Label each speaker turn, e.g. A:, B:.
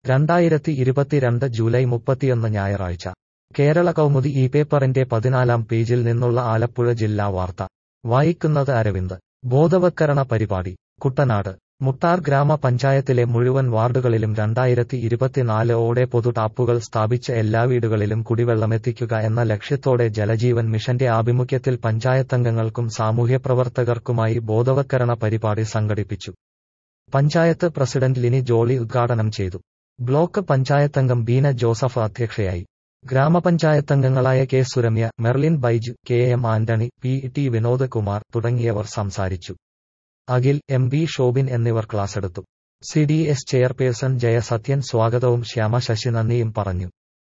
A: രണ്ടായിരത്തി ഇരുപത്തിരണ്ട് ജൂലൈ മുപ്പത്തിയൊന്ന് ഞായറാഴ്ച കേരള കൗമുദി ഈ പേപ്പറിന്റെ പതിനാലാം പേജിൽ നിന്നുള്ള ആലപ്പുഴ ജില്ലാ വാർത്ത വായിക്കുന്നത് അരവിന്ദ് ബോധവത്കരണ പരിപാടി കുട്ടനാട് മുട്ടാർ ഗ്രാമപഞ്ചായത്തിലെ മുഴുവൻ വാർഡുകളിലും രണ്ടായിരത്തി ഇരുപത്തിനാല് ഓടെ പൊതു ടാപ്പുകൾ സ്ഥാപിച്ച് എല്ലാ വീടുകളിലും കുടിവെള്ളമെത്തിക്കുക എന്ന ലക്ഷ്യത്തോടെ ജലജീവൻ മിഷന്റെ ആഭിമുഖ്യത്തിൽ പഞ്ചായത്തംഗങ്ങൾക്കും സാമൂഹ്യപ്രവർത്തകർക്കുമായി ബോധവത്കരണ പരിപാടി സംഘടിപ്പിച്ചു പഞ്ചായത്ത് പ്രസിഡന്റ് ലിനി ജോളി ഉദ്ഘാടനം ചെയ്തു ബ്ലോക്ക് പഞ്ചായത്തംഗം ബീന ജോസഫ് അധ്യക്ഷയായി ഗ്രാമപഞ്ചായത്തംഗങ്ങളായ K Suramya Merlin Baiju K M Antony P T Vinod Kumar തുടങ്ങിയവർ സംസാരിച്ചു അഖിൽ എം ബി ഷോബിൻ എന്നിവർ ക്ലാസെടുത്തു C D S chairperson Jaya Sathyan സ്വാഗതവും ശ്യാമ ശശി നന്ദിയും പറഞ്ഞു